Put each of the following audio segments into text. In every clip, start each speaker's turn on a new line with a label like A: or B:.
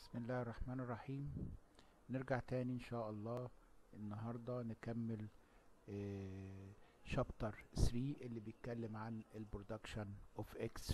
A: بسم الله الرحمن الرحيم نرجع تاني ان شاء الله النهاردة نكمل شابتر 3 اللي بيتكلم عن البرودكشن اوف اكس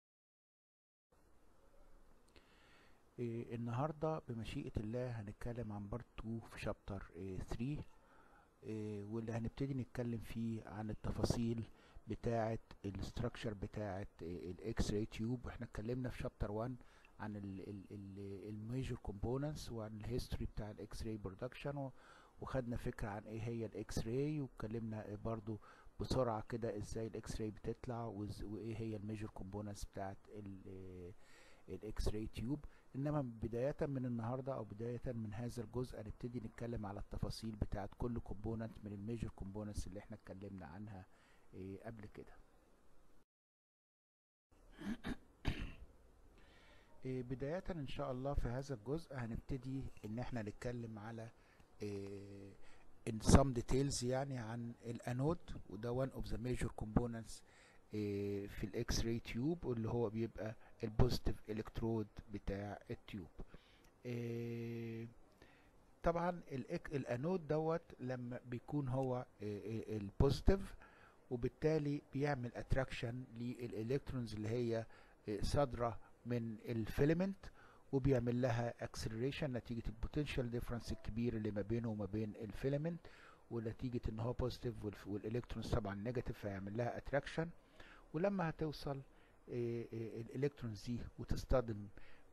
A: النهاردة بمشيئة الله هنتكلم عن بارت 2 في شابتر 3 واللي هنبتدي نتكلم فيه عن التفاصيل بتاعة الاستراكشر بتاعة الاكس راي تيوب احنا اتكلمنا في شابتر 1 عن الميجر كومبوننتس وعن الهيستوري بتاع الاكس راي برودكشن وخدنا فكره عن ايه هي الاكس راي واتكلمنا برضو بسرعه كده ازاي الاكس راي بتطلع وايه هي الميجر كومبوننتس بتاعت الاكس راي تيوب انما بدايه من النهارده او بدايه من هذا الجزء هنبتدي نتكلم على التفاصيل بتاعت كل كومبوننت من الميجر كومبوننتس اللي احنا اتكلمنا عنها إيه قبل كده بداية ان شاء الله في هذا الجزء هنبتدي ان احنا نتكلم على in some details يعني عن الانود وده one of the major components في الاكس راي تيوب واللي هو بيبقى البوزيتيف الكترود بتاع التيوب طبعا الانود دوت لما بيكون هو البوزيتيف وبالتالي بيعمل اتراكشن للالكترونز اللي هي صادره من الفيلمنت وبيعمل لها اكسلريشن نتيجه البوتنشال ديفرنس الكبير اللي ما بينه وما بين الفيلمنت ونتيجه ان هو بوزيتيف والالكترونز طبعا نيجاتيف فيعمل لها اتراكشن ولما هتوصل الالكترونز دي وتصطدم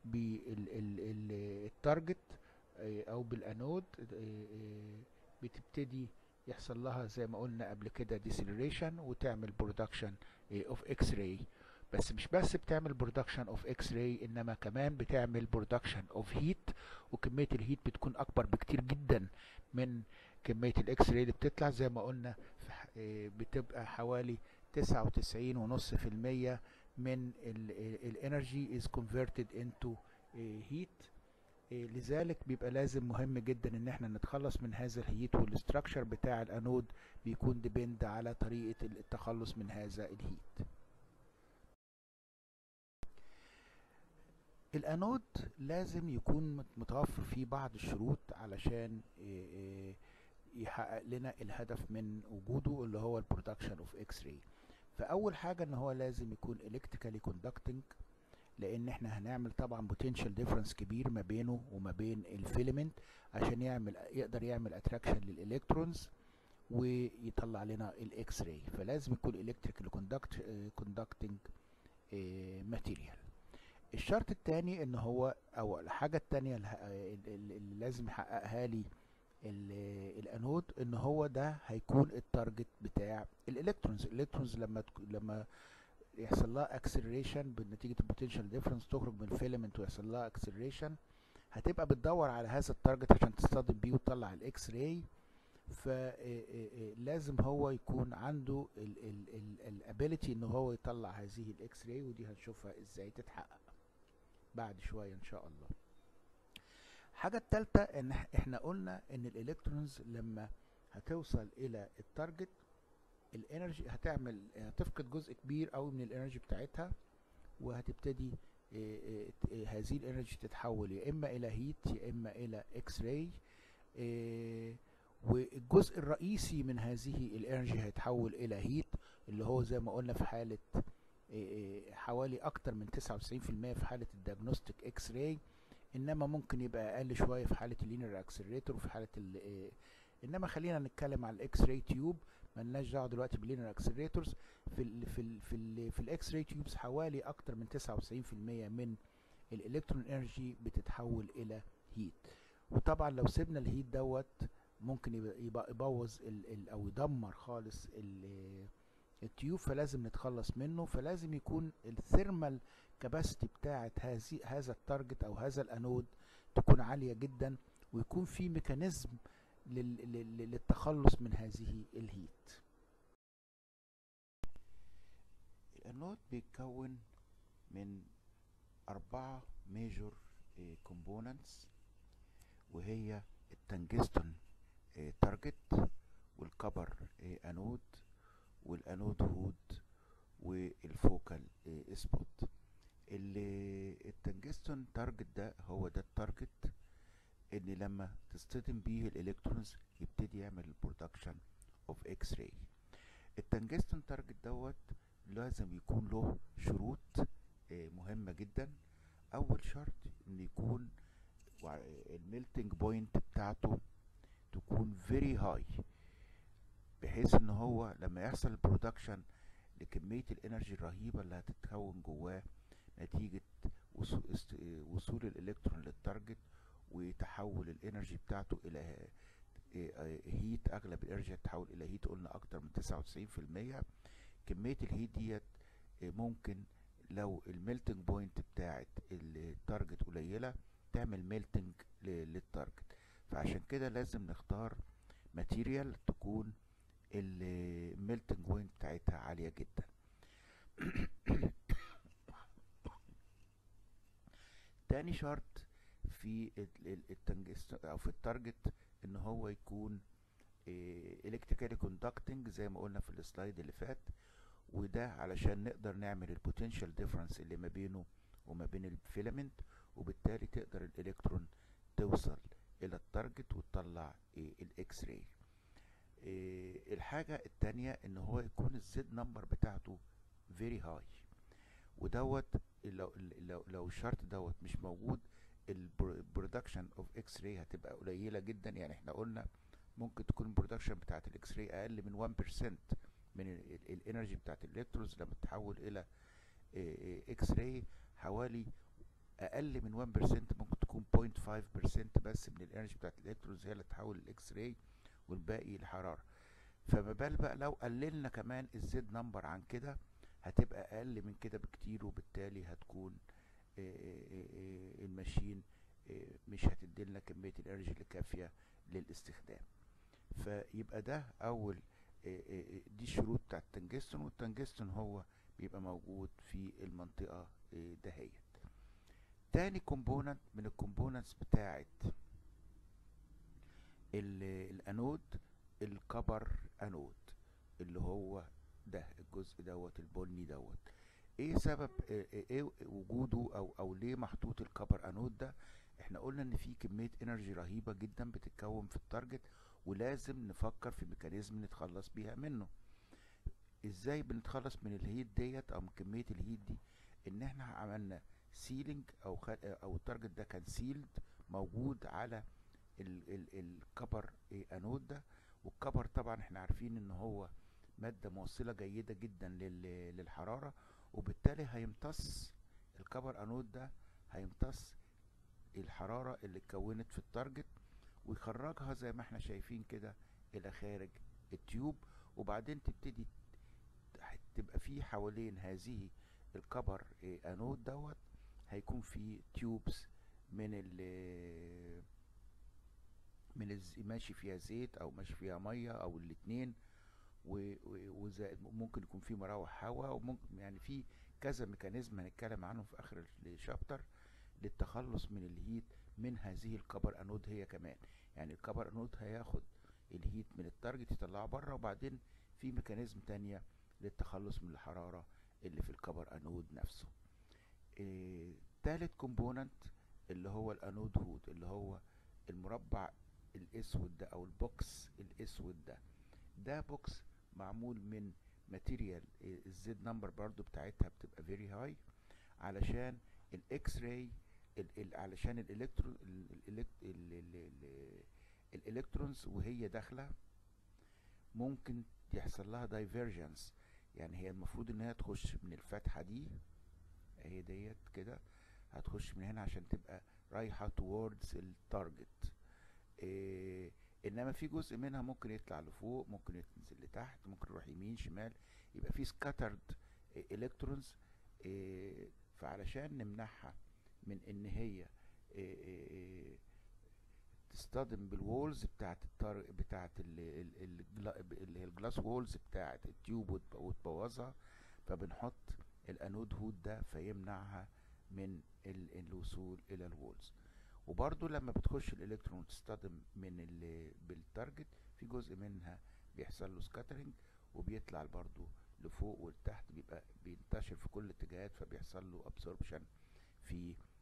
A: بالتارجت او بالانود بتبتدي يحصل لها زي ما قلنا قبل كده ديسيلريشن وتعمل برودكشن اوف اكس راي بس مش بس بتعمل برودكشن اوف اكس راي انما كمان بتعمل برودكشن اوف هيت وكميه الهيت بتكون اكبر بكتير جدا من كميه الاكس راي اللي بتطلع زي ما قلنا بتبقى حوالي تسعة وتسعين ونص في المية من الانرجي is converted into heat لذلك بيبقى لازم مهم جدا ان احنا نتخلص من هذا الهيت والاستراكشر بتاع الانود بيكون ديبند على طريقة التخلص من هذا الهيت الانود لازم يكون متوفر فيه بعض الشروط علشان يحقق لنا الهدف من وجوده اللي هو البرودكشن اوف اكس راي فاول حاجه ان هو لازم يكون الكتريكالي كوندكتنج لان احنا هنعمل طبعا بوتنشال ديفرنس كبير ما بينه وما بين الفيلمنت عشان يعمل يقدر يعمل اتراكشن للالكترونز ويطلع لنا الاكس راي فلازم يكون الكتريكالي كوندكت كوندكتنج ماتيريال الشرط الثاني ان هو او الحاجه الثانيه اللي لازم يحققها لي الانود ان هو ده هيكون التارجت بتاع الالكترونز الالكترونز لما لما يحصل لها اكسلريشن بنتيجه البوتنشال ديفرنس تخرج من الفيلمنت ويحصل لها اكسلريشن هتبقى بتدور على هذا التارجت عشان تصطدم بيه وتطلع الاكس راي فلازم هو يكون عنده الابيليتي ان هو يطلع هذه الاكس راي ودي هنشوفها ازاي تتحقق بعد شويه ان شاء الله الحاجه الثالثه ان احنا قلنا ان الالكترونز لما هتوصل الى التارجت الانرجي هتعمل هتفقد جزء كبير قوي من الانرجي بتاعتها وهتبتدي هذه الانرجي تتحول يا اما الى هيت يا اما الى اكس راي والجزء الرئيسي من هذه الانرجي هيتحول الى هيت اللي هو زي ما قلنا في حاله حوالي اكتر من 99% في حاله الديagnostic اكس راي انما ممكن يبقى اقل شويه في حاله اللينير اكسلريتور وفي حاله انما خلينا نتكلم على الاكس راي تيوب ملناش دعوه دلوقتي باللينير اكسلريتورز في ال في ال في ال في الاكس راي تيوبز حوالي اكتر من 99% من الالكترون انرجي بتتحول الى هيت وطبعا لو سيبنا الهيت دوت ممكن يبقى يبوظ او يدمر خالص التيوب فلازم نتخلص منه فلازم يكون الثيرمال كاباسيتي بتاعه هذه هذا التارجت او هذا الانود تكون عاليه جدا ويكون في ميكانيزم للتخلص من هذه الهيت الانود بيتكون من أربعة ميجور كومبوننتس وهي التنجستون تارجت والكبر انود والانود هود والفوكال سبوت التنجستون التنجستون تارجت ده هو ده التارجت ان لما تصطدم بيه الالكترونز يبتدي يعمل البرودكشن اوف اكس راي التنجستون تارجت دوت لازم يكون له شروط مهمة جدا اول شرط ان يكون الميلتنج بوينت بتاعته تكون فيري هاي بحيث ان هو لما يحصل البرودكشن لكمية الانرجي الرهيبة اللي هتتكون جواه نتيجة وصول الالكترون للتارجت وتحول الانرجي بتاعته الى هيت اغلب الانرجي هتتحول الى هيت قلنا اكتر من تسعة وتسعين في المية كمية الهيت ديت ممكن لو الميلتنج بوينت بتاعت التارجت قليلة تعمل ميلتنج للتارجت فعشان كده لازم نختار ماتيريال تكون الميلتنج بوينت بتاعتها عالية جدا تاني شرط في التنجست او في التارجت ان هو يكون الكتريكالي كوندكتنج زي ما قلنا في السلايد اللي فات وده علشان نقدر نعمل البوتنشال ديفرنس اللي ما بينه وما بين الفيلامنت وبالتالي تقدر الالكترون توصل الى التارجت وتطلع الاكس راي الحاجة التانية ان هو يكون الزد نمبر بتاعته فيري هاي ودوت لو لو لو الشرط دوت مش موجود البرودكشن اوف اكس راي هتبقى قليله جدا يعني احنا قلنا ممكن تكون البرودكشن بتاعت الاكس راي اقل من 1% من الانرجي بتاعت الالكترونز لما تتحول الى اكس راي حوالي اقل من 1% ممكن تكون 0.5% بس من الانرجي بتاعت الالكترونز هي اللي تحول الاكس راي والباقي الحراره فما بال بقى لو قللنا كمان الزد نمبر عن كده هتبقى اقل من كده بكتير وبالتالي هتكون الماشين مش هتديلنا كمية الانرجي الكافية للاستخدام فيبقى ده اول دي الشروط بتاع التنجستون والتنجستون هو بيبقى موجود في المنطقة دهيت تاني كومبوننت من الكومبوننتس بتاعت الانود الكبر انود اللي هو ده الجزء دوت البني دوت ايه سبب ايه وجوده او او ليه محطوط الكبر انود ده احنا قلنا ان في كميه انرجي رهيبه جدا بتتكون في التارجت ولازم نفكر في ميكانيزم نتخلص بيها منه ازاي بنتخلص من الهيت ديت او من كميه الهيت دي ان احنا عملنا سيلينج او خل... او التارجت ده كان سيلد موجود على ال... ال... الكبر انود ده والكبر طبعا احنا عارفين ان هو ماده موصله جيده جدا لل... للحراره وبالتالي هيمتص الكبر انود ده هيمتص الحرارة اللي اتكونت في التارجت ويخرجها زي ما احنا شايفين كده الى خارج التيوب وبعدين تبتدي تبقى في حوالين هذه الكبر انود دوت هيكون في تيوبس من ال من الز... ماشي فيها زيت او ماشي فيها ميه او الاتنين وزائد ممكن يكون في مراوح هواء وممكن يعني في كذا ميكانيزم هنتكلم عنهم في اخر الشابتر للتخلص من الهيت من هذه الكبر انود هي كمان يعني الكبر انود هياخد الهيت من التارجت يطلعه بره وبعدين في ميكانيزم تانية للتخلص من الحرارة اللي في الكبر انود نفسه إيه تالت كومبوننت اللي هو الانود هود اللي هو المربع الاسود ده او البوكس الاسود ده ده بوكس معمول من ماتيريال الزد نمبر برضو بتاعتها بتبقى فيري هاي علشان الاكس راي علشان الالكترون الالكترونز وهي داخله ممكن يحصل لها دايفرجنس يعني هي المفروض ان هي تخش من الفتحه دي اهي ديت كده هتخش من هنا عشان تبقى رايحه towards التارجت إيه انما في جزء منها ممكن يطلع لفوق ممكن ينزل لتحت ممكن يروح يمين شمال يبقى في سكاترد الكترونز إيه فعلشان نمنعها من ان هي إيه إيه تصطدم بالوولز بتاعت الطر... بتاعت اللي هي الجلاس وولز بتاعت التيوب وتبوظها فبنحط الانود هود ده فيمنعها من ال... الوصول الى الوولز وبرضو لما بتخش الالكترون وتصطدم من ال... بالتارجت في جزء منها بيحصل له سكاترنج وبيطلع برضو لفوق ولتحت بيبقى بينتشر في كل الاتجاهات فبيحصل له ابسوربشن في ال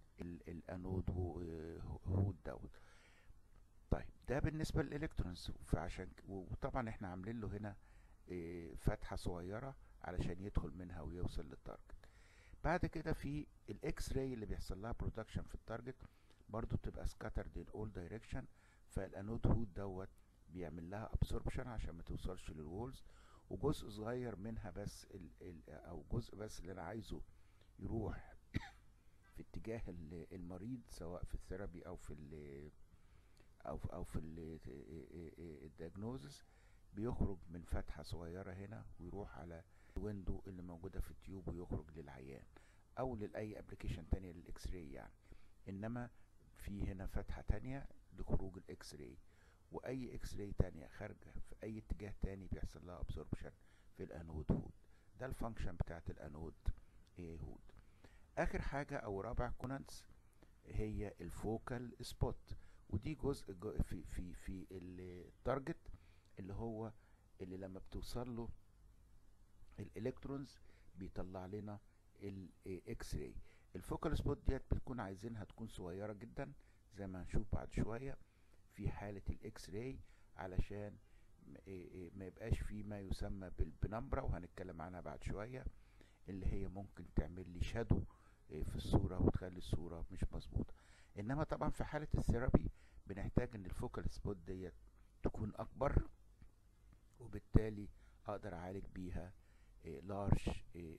A: الانود هود دوت طيب ده بالنسبه للالكترونز فعشان وطبعا احنا عاملين له هنا فتحه صغيره علشان يدخل منها ويوصل للتارجت بعد كده في الاكس راي اللي بيحصل لها برودكشن في التارجت برضو بتبقى سكاترد ان اول دايركشن فالانود هود دوت بيعمل لها ابسوربشن عشان ما توصلش للوولز وجزء صغير منها بس ال ال او جزء بس اللي انا عايزه يروح في اتجاه المريض سواء في الثيرابي او في ال او في او في الدياجنوزس بيخرج من فتحة صغيرة هنا ويروح على الويندو اللي موجودة في التيوب ويخرج للعيان او لأي ابلكيشن تانية للاكس راي يعني انما في هنا فتحة تانية لخروج الاكس راي واي اكس راي تانية خارجة في اي اتجاه تاني بيحصل لها ابسوربشن في الانود هود ده الفانكشن بتاعت الانود ايه هود اخر حاجة او رابع كوننتس هي الفوكال سبوت ودي جزء جو في في في التارجت اللي هو اللي لما بتوصل له الالكترونز بيطلع لنا الاكس راي الفوكال سبوت ديت بتكون عايزينها تكون صغيره جدا زي ما هنشوف بعد شويه في حاله الاكس راي علشان ما يبقاش في ما يسمى بالبنمبرا وهنتكلم عنها بعد شويه اللي هي ممكن تعمل لي شادو في الصوره وتخلي الصوره مش مظبوطه انما طبعا في حاله الثيرابي بنحتاج ان الفوكال سبوت ديت تكون اكبر وبالتالي اقدر اعالج بيها لارج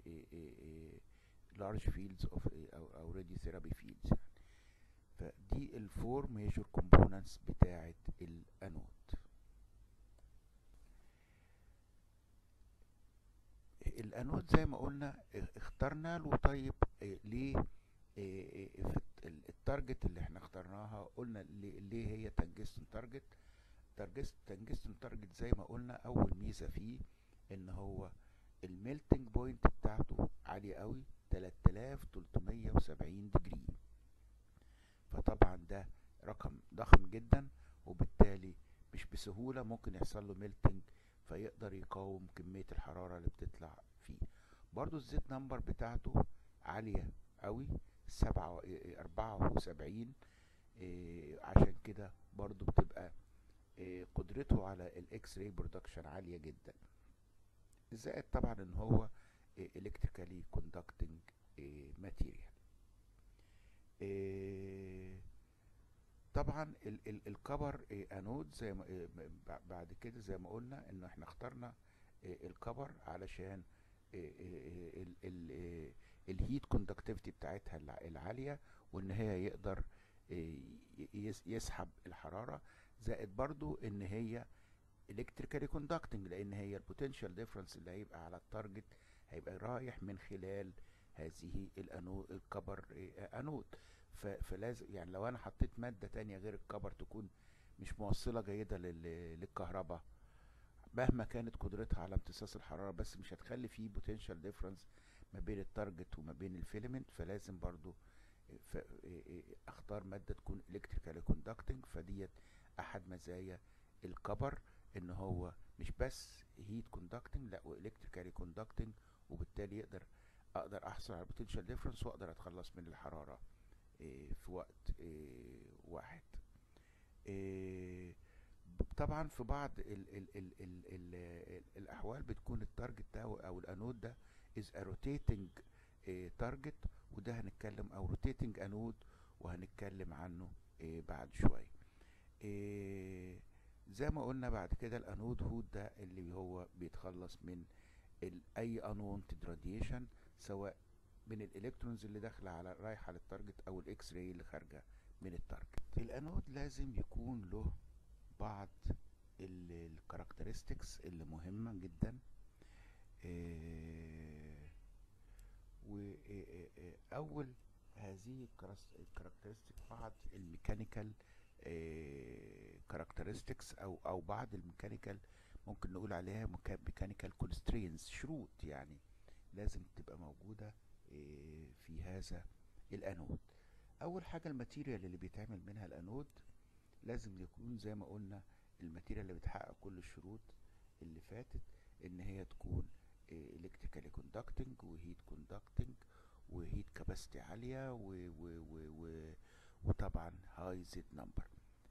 A: لارج فيلدز اوف او راديو ثيرابي فيلدز يعني فدي الفور ميجور كومبوننتس بتاعه الانود الانود زي ما قلنا اخترنا له طيب ليه التارجت اللي احنا اخترناها قلنا ليه هي تنجستن تارجت تنجستن تارجت زي ما قلنا اول ميزه فيه ان هو الميلتنج بوينت بتاعته عاليه قوي 3370 ديجري فطبعا ده رقم ضخم جدا وبالتالي مش بسهوله ممكن يحصل له ميلتنج فيقدر يقاوم كميه الحراره اللي بتطلع فيه برضو الزيت نمبر بتاعته عاليه قوي سبعة أربعة وسبعين عشان كده برضو بتبقى قدرته على الاكس راي برودكشن عالية جدا زائد طبعا ان هو الكتريكالي كوندكتنج ماتيريال طبعا الكبر انود زي ما بعد كده زي ما قلنا ان احنا اخترنا الكبر علشان الهيت كوندكتيفيتي بتاعتها العاليه وان هي يقدر يسحب الحراره زائد برضو ان هي الكتريكالي كوندكتنج لان هي البوتنشال ديفرنس اللي هيبقى على التارجت هيبقى رايح من خلال هذه الانود الكبر انود فلازم يعني لو انا حطيت ماده تانية غير الكبر تكون مش موصله جيده للكهرباء مهما كانت قدرتها على امتصاص الحراره بس مش هتخلي فيه بوتنشال ديفرنس ما بين التارجت وما بين الفيلمنت فلازم برضو اختار ماده تكون الكتريكالي كوندكتنج فديت احد مزايا الكبر ان هو مش بس هيت كوندكتنج لا والكتريكالي كوندكتنج وبالتالي يقدر اقدر احصل على بوتنشال ديفرنس واقدر اتخلص من الحراره في وقت واحد طبعا في بعض ال ال ال ال ال الاحوال بتكون التارجت ده او الانود ده is a rotating تارجت وده هنتكلم او rotating انود وهنتكلم عنه بعد شويه زي ما قلنا بعد كده الانود هود ده اللي هو بيتخلص من اي unwanted radiation سواء من الالكترونز اللي داخله على رايحه للتارجت او الاكس راي اللي خارجه من التارجت الانود لازم يكون له بعض الكاركترستكس اللي مهمه جدا واول هذه الكاركترستيك بعض الميكانيكال كاركترستكس او او بعض الميكانيكال ممكن نقول عليها ميكانيكال كونسترينز شروط يعني لازم تبقى موجوده في هذا الانود اول حاجه الماتيريال اللي بيتعمل منها الانود لازم يكون زي ما قلنا الماتيريال اللي بتحقق كل الشروط اللي فاتت ان هي تكون الكتريكالي كوندكتنج وهيت كوندكتنج وهيت كاباسيتي عاليه و و و و اي زد نمبر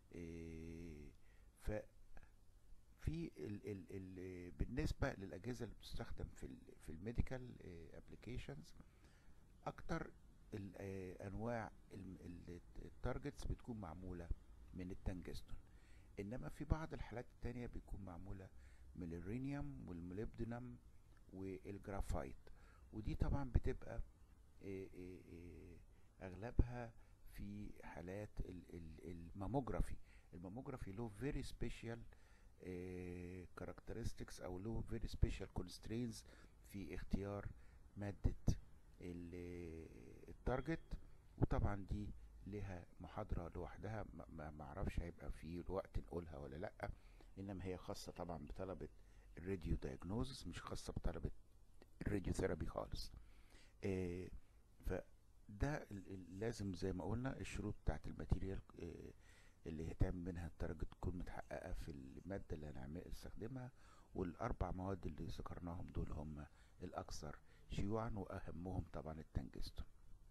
A: ف في ال ال ال بالنسبه للاجهزه اللي بتستخدم في ال في الميديكال ابلكيشنز اكتر ال- آه، انواع التارجتس بتكون معموله من التنجستون انما في بعض الحالات التانية بتكون معموله من الرينيوم والموليبدينم والجرافايت ودي طبعا بتبقى آه، آه، آه، اغلبها في حالات ال- ال- الماموجرافي الماموجرافي له فيري سبيشال كاركترستكس او له فيري سبيشال كونسترينز في اختيار ماده ال- التارجت وطبعا دي لها محاضرة لوحدها ما- ما معرفش هيبقى في وقت نقولها ولا لأ إنما هي خاصة طبعا بطلبة الراديو دايجنوزس مش خاصة بطلبة الراديو ثيرابي خالص آه فده ال- ال- لازم زي ما قلنا الشروط بتاعت الماتيريال آه اللي يهتم منها التارجت تكون متحققة في المادة اللي هنعمل نستخدمها والأربع مواد اللي ذكرناهم دول هم الأكثر شيوعا وأهمهم طبعا التنجستون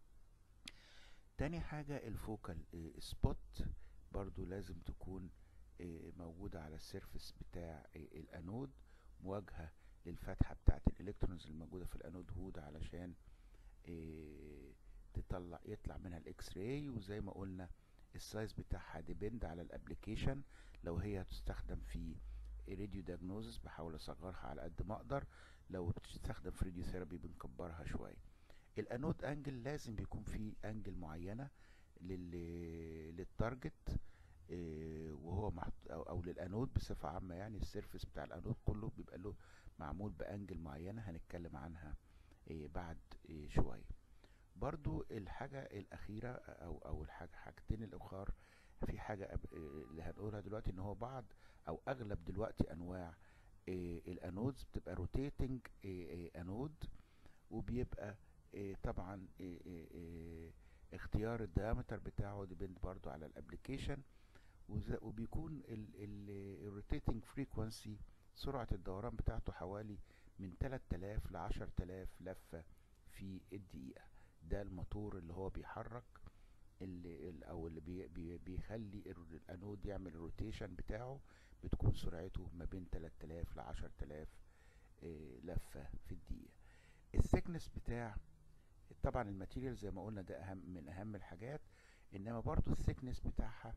A: تاني حاجة الفوكال آه، سبوت برضو لازم تكون آه، موجودة على السيرفس بتاع آه، الأنود مواجهة للفتحة بتاعة الإلكترونز الموجودة في الأنود هود علشان آه، تطلع يطلع منها الإكس راي وزي ما قلنا السايز بتاعها ديبند على الابليكيشن لو هي هتستخدم في راديو دياجنوزس بحاول اصغرها على قد ما اقدر لو بتستخدم في راديو ثيرابي بنكبرها شويه الانود انجل لازم بيكون في انجل معينه لل للتارجت إيه، وهو محط او, أو للانود بصفه عامه يعني السيرفس بتاع الانود كله بيبقى له معمول بانجل معينه هنتكلم عنها إيه، بعد إيه، شويه برضو الحاجة الأخيرة أو أو الحاجة حاجتين الأخر في حاجة أب- إيه اللي هنقولها دلوقتي إن هو بعض أو أغلب دلوقتي أنواع إيه، الأنودز بتبقى روتيتنج أنود وبيبقى إيه، طبعا إيه، إيه، إيه، اختيار الديامتر بتاعه ديبند برضو على الابليكيشن وز- وبيكون الروتيتنج فريكوانسي سرعة الدوران بتاعته حوالي من 3000 ل 10000 لفة في الدقيقة ده الموتور اللي هو بيحرك اللي ال- او اللي بي بي بيخلي ال- الانود يعمل الروتيشن بتاعه بتكون سرعته ما بين 3000 ل 10000 آه، لفة في الدقيقة الثيكنس بتاع طبعا الماتيريال زي ما قلنا ده اهم من اهم الحاجات انما برضو الثيكنس بتاعها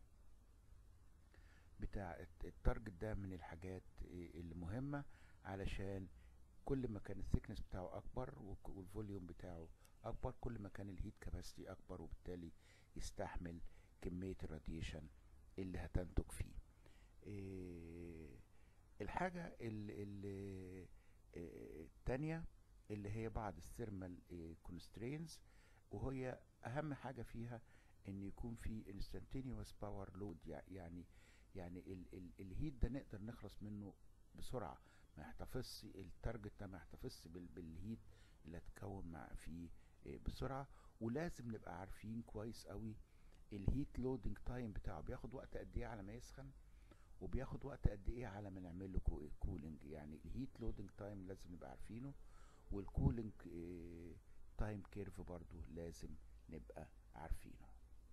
A: بتاع الت- التارجت ده من الحاجات آه، اللي مهمة علشان كل ما كان الثيكنس بتاعه اكبر وك- والفوليوم بتاعه اكبر كل ما كان الهيت كاباسيتي اكبر وبالتالي يستحمل كمية الراديشن اللي هتنتج فيه إيه الحاجة ال- ال- إيه التانية اللي هي بعض الثيرمال كونسترينز وهي اهم حاجة فيها ان يكون في instantaneous power load يع- يعني يعني ال ال الهيت ده نقدر نخلص منه بسرعة ما يحتفظش التارجت ده ما يحتفظش بال بالهيت اللي هتكون مع فيه إيه، بسرعة ولازم نبقى عارفين كويس قوي الهيت لودنج تايم بتاعه بياخد وقت قد ايه على ما يسخن وبياخد وقت قد ايه على ما نعمل له كولينج يعني الهيت لودنج تايم لازم نبقى عارفينه والكولينج تايم كيرف برضو لازم نبقى عارفينه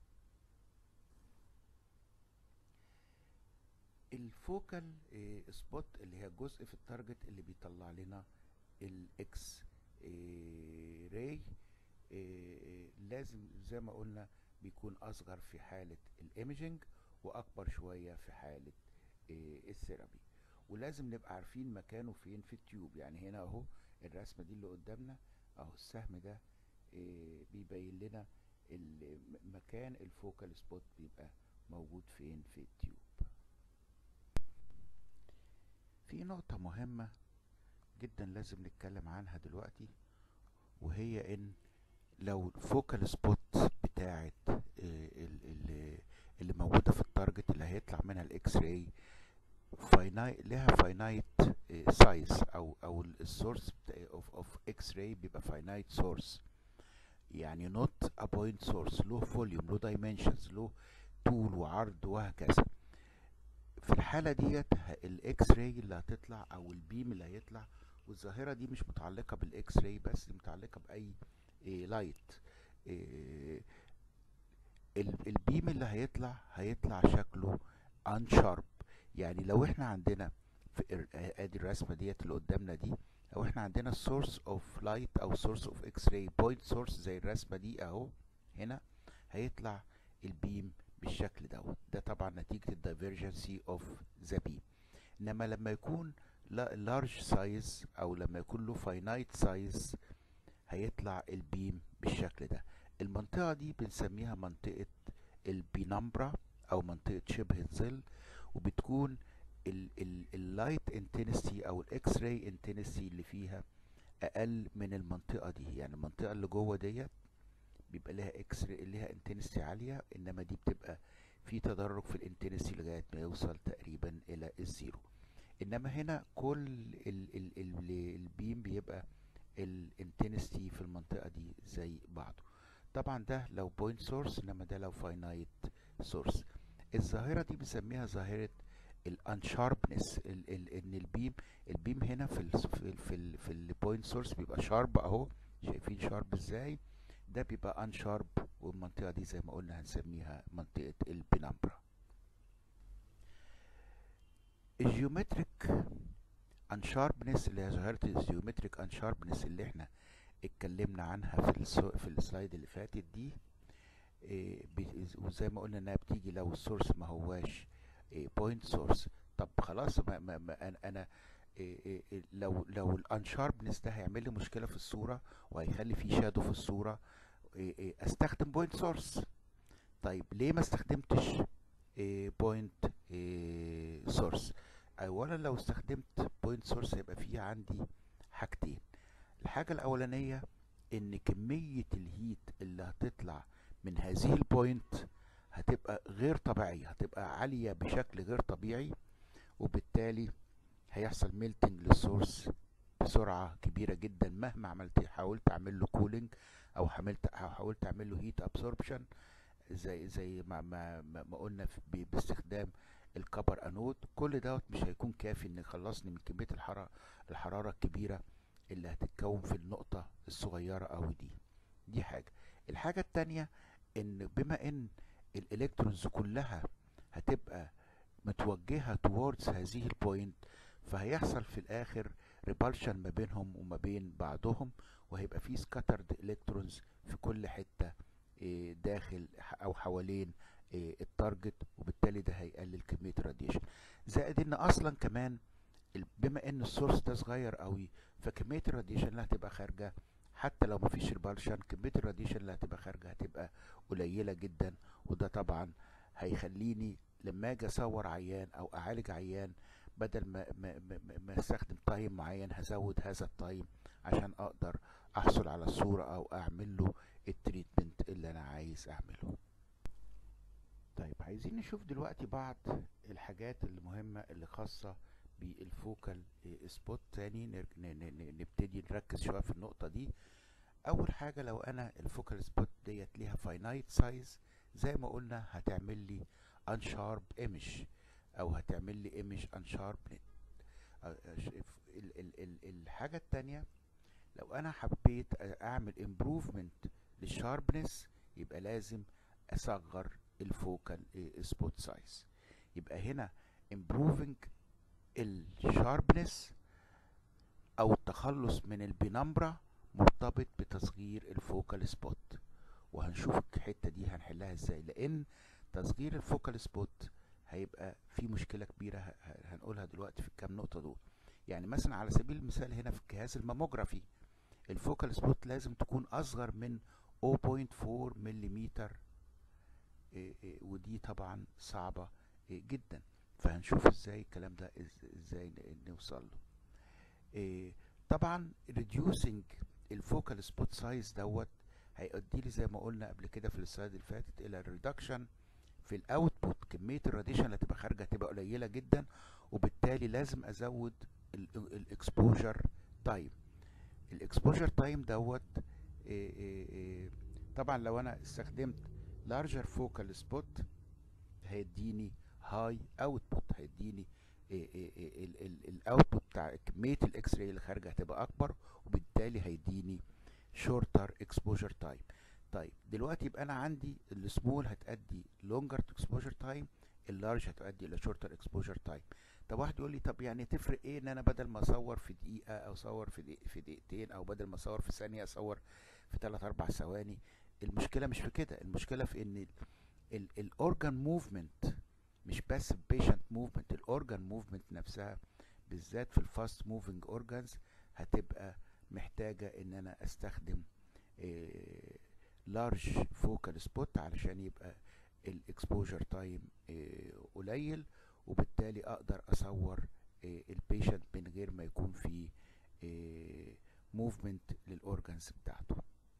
A: الفوكال سبوت اللي هي جزء في التارجت اللي بيطلع لنا الاكس راي لازم زي ما قلنا بيكون اصغر في حالة الايميجنج واكبر شوية في حالة آه، الثيرابي ولازم نبقى عارفين مكانه فين في التيوب يعني هنا اهو الرسمة دي اللي قدامنا اهو السهم ده آه، بيبين لنا ال- م- مكان الفوكال سبوت بيبقى موجود فين في التيوب في نقطة مهمة جدا لازم نتكلم عنها دلوقتي وهي ان لو الفوكال سبوت بتاعت آه، ال- ال- اللي موجودة في التارجت اللي هيطلع منها الاكس راي فاينايت لها فاينايت سايز او او السورس اوف اوف اكس راي بيبقى فاينايت سورس يعني نوت ا بوينت سورس له فوليوم له دايمنشنز له طول وعرض وهكذا في الحالة ديت ه- الاكس راي اللي هتطلع او البيم اللي هيطلع والظاهرة دي مش متعلقة بالاكس راي بس دي متعلقة بأي إيه لايت إيه ال- البيم اللي هيطلع هيطلع شكله unsharp يعني لو احنا عندنا في ال- ادي الرسمه ديت اللي قدامنا دي لو احنا عندنا source of light او source of x-ray point source زي الرسمه دي اهو هنا هيطلع البيم بالشكل دوت ده طبعا نتيجه الدايفرجنسي اوف ذا بيم انما لما يكون لارج سايز او لما يكون له فاينايت سايز هيطلع البيم بالشكل ده المنطقة دي بنسميها منطقة البينامبرا او منطقة شبه الظل وبتكون اللايت انتنسي او الاكس راي انتنسي اللي فيها اقل من المنطقة دي يعني المنطقة اللي جوه ديت بيبقى لها اكس راي لها انتنسي عالية انما دي بتبقى في تدرج في الانتنسي لغاية ما يوصل تقريبا الى الزيرو انما هنا كل ال ال ال البيم بيبقى الانتنستي في المنطقة دي زي بعضه طبعا ده لو بوينت سورس انما ده لو فاينايت سورس الظاهرة دي بنسميها ظاهرة الانشاربنس ان البيم البيم هنا في ال في ال في ال في البوينت سورس بيبقى شارب اهو شايفين شارب ازاي ده بيبقى انشارب والمنطقة دي زي ما قلنا هنسميها منطقة البينامبرا الجيومتريك انشاربنس اللي هي ظاهرة الجيومتريك انشاربنس اللي احنا اتكلمنا عنها في السو... في السلايد اللي فاتت دي إيه بي... وزي ما قلنا انها بتيجي لو السورس ما هواش بوينت إيه سورس طب خلاص ما, ما, ما انا, أنا إيه إيه لو لو الانشاربنس ده هيعمل لي مشكله في الصوره وهيخلي في شادو في الصوره استخدم بوينت سورس طيب ليه ما استخدمتش بوينت سورس اولا لو استخدمت بوينت سورس هيبقى فيه عندي حاجتين الحاجه الاولانيه ان كميه الهيت اللي هتطلع من هذه البوينت هتبقى غير طبيعيه هتبقى عاليه بشكل غير طبيعي وبالتالي هيحصل ميلتنج للسورس بسرعه كبيره جدا مهما عملت حاولت اعمل له كولينج او حاولت حاولت اعمل له هيت ابسوربشن زي زي ما ما ما قلنا باستخدام الكبر انود كل دوت مش هيكون كافي ان يخلصني من كميه الحراره الحراره الكبيره اللي هتتكون في النقطه الصغيره قوي دي دي حاجه الحاجه التانية ان بما ان الالكترونز كلها هتبقى متوجهه towards هذه البوينت فهيحصل في الاخر ريبالشن ما بينهم وما بين بعضهم وهيبقى في سكاترد الكترونز في كل حته داخل او حوالين التارجت وبالتالي ده هيقلل كميه الراديشن زائد ان اصلا كمان بما ان السورس ده صغير قوي فكميه الراديشن اللي هتبقى خارجه حتى لو مفيش ريبالشن كميه الراديشن اللي هتبقى خارجه هتبقى قليله جدا وده طبعا هيخليني لما اجي اصور عيان او اعالج عيان بدل ما ما ما, ما استخدم تايم معين هزود هذا التايم عشان اقدر احصل على الصوره او اعمل له التريتمنت اللي انا عايز اعمله طيب عايزين نشوف دلوقتي بعض الحاجات المهمة اللي خاصة بالفوكال سبوت تاني نبتدي نركز شوية في النقطة دي أول حاجة لو أنا الفوكال سبوت ديت ليها فاينايت سايز زي ما قلنا هتعمل لي unsharp image أو هتعمل لي image unsharp الحاجة التانية لو أنا حبيت أعمل improvement للشاربنس يبقى لازم أصغر الفوكال سبوت سايز يبقى هنا improving الشاربنس او التخلص من البنمبرة مرتبط بتصغير الفوكال سبوت وهنشوف الحتة دي هنحلها ازاي لان تصغير الفوكال سبوت هيبقى في مشكلة كبيرة هنقولها دلوقتي في الكام نقطة دول يعني مثلا على سبيل المثال هنا في جهاز الماموجرافي الفوكال سبوت لازم تكون اصغر من 0.4 ملم ودي طبعا صعبة جدا فهنشوف ازاي الكلام ده ازاي نوصل له طبعا reducing الفوكال سبوت سايز دوت هيؤدي لي زي ما قلنا قبل كده في السلايد اللي فاتت الى ريدكشن في الاوتبوت كميه الراديشن اللي هتبقى خارجه هتبقى قليله جدا وبالتالي لازم ازود الاكسبوجر تايم الاكسبوجر تايم دوت طبعا لو انا استخدمت larger focal spot هيديني هاي اوتبوت هيديني الاوتبوت بتاع كميه الاكس راي اللي خارجه هتبقى اكبر وبالتالي هيديني شورتر اكسبوجر تايم طيب دلوقتي يبقى انا عندي السمول هتأدي لونجر اكسبوجر تايم اللارج هتؤدي الى شورتر اكسبوجر تايم طب واحد يقول لي طب يعني تفرق ايه ان انا بدل ما اصور في دقيقه او اصور في دقيق في دقيقتين او بدل ما اصور في ثانيه اصور في 3 4 ثواني المشكله مش في كده المشكله في ان الاورجان موفمنت مش بس البيشنت موفمنت الاورجان موفمنت نفسها بالذات في الفاست موفينج اورجانز هتبقى محتاجه ان انا استخدم لارج فوكال سبوت علشان يبقى الاكسبوجر تايم قليل وبالتالي اقدر اصور البيشنت من غير ما يكون في موفمنت للاورجانز بتاعته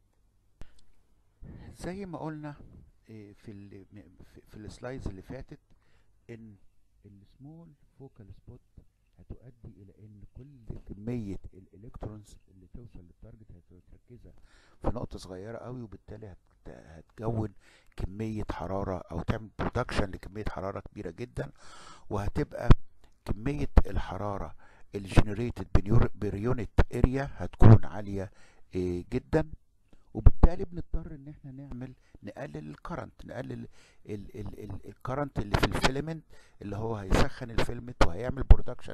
A: زي ما قلنا في ال في السلايدز اللي فاتت ان السمول فوكال سبوت هتؤدي الى ان كل كميه الالكترونز اللي توصل للتارجت هتركزها في نقطه صغيره قوي وبالتالي هتكون كميه حراره او تعمل برودكشن لكميه حراره كبيره جدا وهتبقى كميه الحراره الجنريتد بريونت اريا هتكون عاليه جدا وبالتالي بنضطر ان احنا نعمل نقلل الكرنت نقلل الكرنت اللي في الفيلمنت اللي هو هيسخن الفيلمنت وهيعمل برودكشن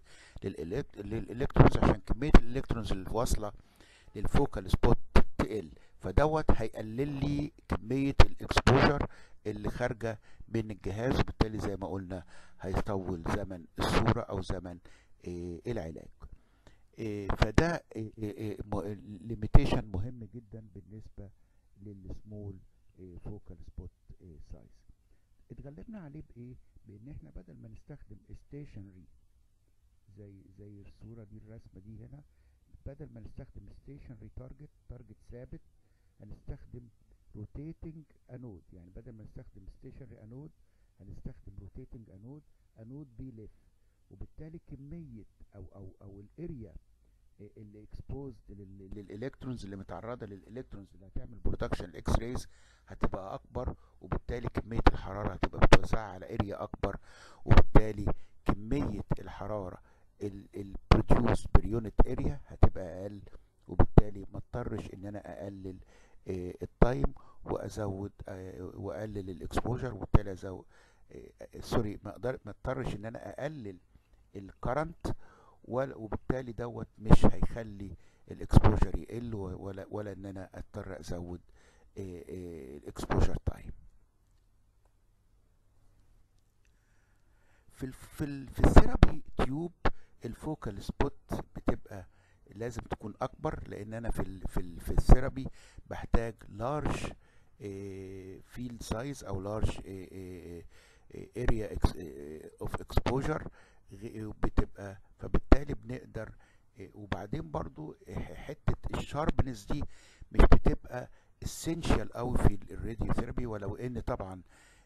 A: للالكترونز عشان كميه الالكترونز اللي واصله للفوكال سبوت تقل فدوت هيقلل لي كميه الاكسبوجر اللي خارجه من الجهاز وبالتالي زي ما قلنا هيطول زمن الصوره او زمن العلاج فده ليميتيشن مهم جدا بالنسبه للسمول فوكال سبوت سايز اتغلبنا عليه بايه بان احنا بدل ما نستخدم ستيشنري زي زي الصوره دي الرسمه دي هنا بدل ما نستخدم ستيشنري تارجت تارجت ثابت هنستخدم روتيتنج انود يعني بدل ما نستخدم ستيشنري انود هنستخدم روتيتنج انود انود بيلف وبالتالي كميه او او او الاريا اللي اكسبوزد للالكترونز اللي متعرضه للالكترونز اللي هتعمل برودكشن الاكس ريز هتبقى اكبر وبالتالي كميه الحراره هتبقى متوزعه على اريا اكبر وبالتالي كميه الحراره البروديوس بريونت اريا هتبقى اقل وبالتالي ما اضطرش ان انا اقلل التايم وازود واقلل الاكسبوجر وبالتالي ازود سوري ما اقدر ما اضطرش ان انا اقلل الكرنت وبالتالي دوت مش هيخلي الاكسبوجر يقل ولا ولا ان انا اضطر ازود الاكسبوجر تايم في ال في ال في الثيرابي تيوب الفوكال سبوت بتبقى لازم تكون اكبر لان انا في ال في ال في الثيرابي بحتاج لارج فيلد سايز او لارج اريا اوف اكسبوجر بتبقى فبالتالي بنقدر وبعدين برضو حته الشاربنس دي مش بتبقى اسينشال قوي في الراديو ثيرابي ولو ان طبعا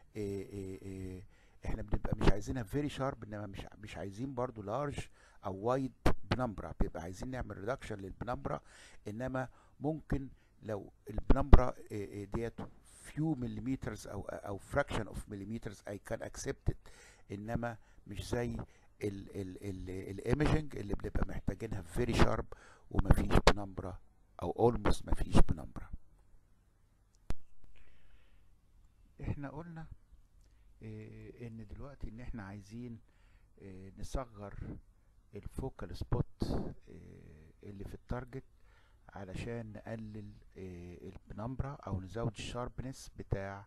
A: احنا بنبقى مش عايزينها فيري شارب انما مش مش عايزين برضو لارج او وايد بنمبرا بيبقى عايزين نعمل ريدكشن للبنمبرا انما ممكن لو البنمبرا ديت few millimeters او او fraction of millimeters I can accept it انما مش زي الايمجنج اللي بنبقى محتاجينها فيري شارب ومفيش بنمبرا او اولموست مفيش بنمبرا احنا قلنا اه ان دلوقتي ان احنا عايزين اه نصغر الفوكال سبوت اه اللي في التارجت علشان نقلل البنمبرا او نزود الشاربنس بتاع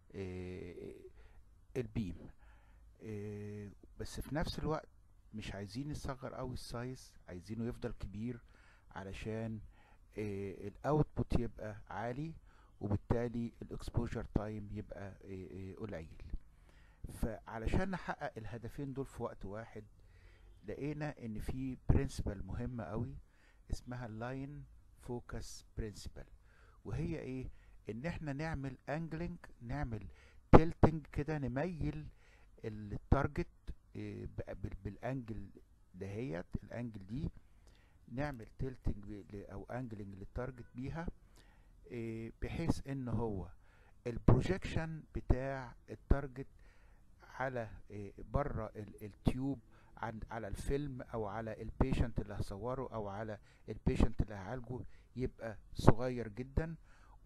A: البيم بس في نفس الوقت مش عايزين نصغر قوي السايز عايزينه يفضل كبير علشان الاوتبوت يبقى عالي وبالتالي الاكسبوجر تايم يبقى قليل فعلشان نحقق الهدفين دول في وقت واحد لقينا ان في برنسبل مهمه قوي اسمها اللاين فوكس برنسبل وهي ايه ان احنا نعمل انجلنج نعمل تلتنج كده نميل التارجت بالانجل دهيت الانجل دي نعمل تلتنج او انجلنج للتارجت بيها بحيث ان هو البروجيكشن بتاع التارجت على بره التيوب عن على الفيلم او على البيشنت اللي هصوره او على البيشنت اللي هعالجه يبقى صغير جدا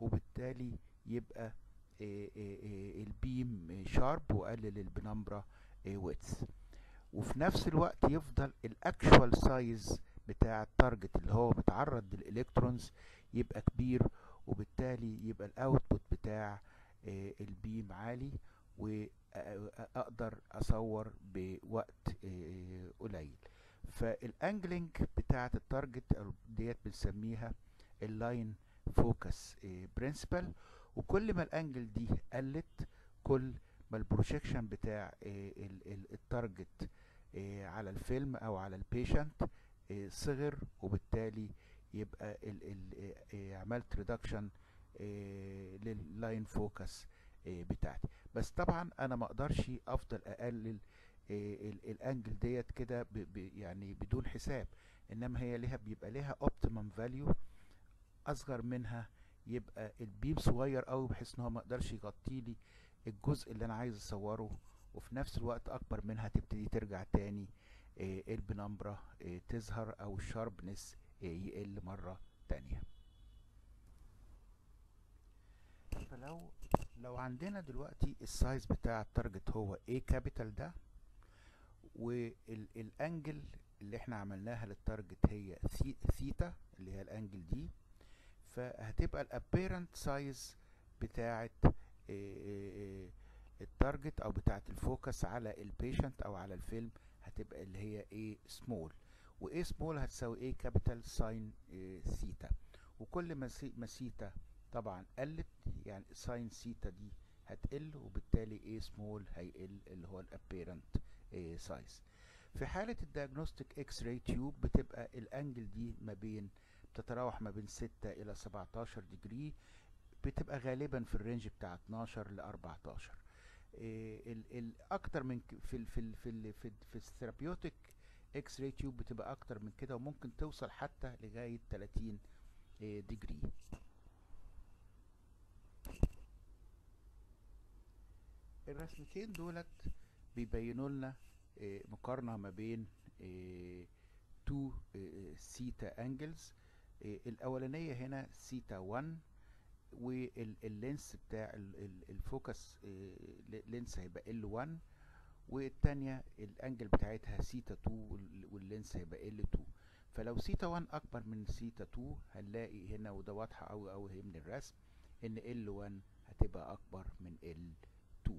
A: وبالتالي يبقى آه، آه، آه، البيم شارب وقلل البنمبرا ويتس وفي نفس الوقت يفضل الاكشوال سايز بتاع التارجت اللي هو متعرض للالكترونز يبقى كبير وبالتالي يبقى الاوتبوت بتاع آه، البيم عالي واقدر اصور بوقت آه، قليل فالانجلينج بتاعه التارجت أو ديت بنسميها اللاين فوكس برنسبل وكل ما الانجل دي قلت كل ما البروجيكشن بتاع آه، ال- ال- التارجت آه، على الفيلم او على البيشنت آه، صغر وبالتالي يبقى ال ال آه، عملت ريدكشن لللاين فوكس بتاعتي بس طبعا انا ما اقدرش افضل اقلل آه، ال- الانجل ديت كده ب- ب- يعني بدون حساب انما هي ليها بيبقى ليها اوبتيمم فاليو اصغر منها يبقى البيم صغير قوي بحيث ان هو ما يقدرش يغطي لي الجزء اللي انا عايز اصوره وفي نفس الوقت اكبر منها تبتدي ترجع تاني آه، البنمبرة آه، تظهر او الشاربنس آه، يقل مرة تانية فلو لو عندنا دلوقتي السايز بتاع التارجت هو A كابيتال ده والانجل اللي احنا عملناها للتارجت هي ثي- ثيتا اللي هي الانجل دي فهتبقى الابيرنت سايز بتاعت آه، آه، آه، التارجت او بتاعت الفوكس على البيشنت او على الفيلم هتبقى اللي هي A سمول و A سمول هتساوي A كابيتال ساين ثيتا وكل ما سي- ما ثيتا طبعا قلت يعني ساين ثيتا دي هتقل وبالتالي A سمول هيقل اللي هو الابيرنت سايز في حالة الدياجنوستيك اكس راي تيوب بتبقى الانجل دي ما بين بتتراوح ما بين 6 الى 17 ديجري بتبقى غالبا في الرينج بتاع 12 ل 14 إيه ال ال اكتر من ك- في ال في ال في ال في, ال في الثيرابيوتيك اكس راي تيوب بتبقى اكتر من كده وممكن توصل حتى لغاية 30 إيه ديجري الرسمتين دولت بيبينوا لنا إيه، مقارنة ما بين إيه، تو سيتا انجلز الاولانية هنا سيتا 1 واللينس بتاع ال- ال- الفوكس إيه، ل- لينس هيبقى ال 1 والتانية الانجل بتاعتها سيتا 2 وال- واللينس هيبقى ال 2 فلو سيتا 1 اكبر من سيتا 2 هنلاقي هنا وده واضحة قوي قوي هي من الرسم ان ال 1 هتبقى اكبر من ال 2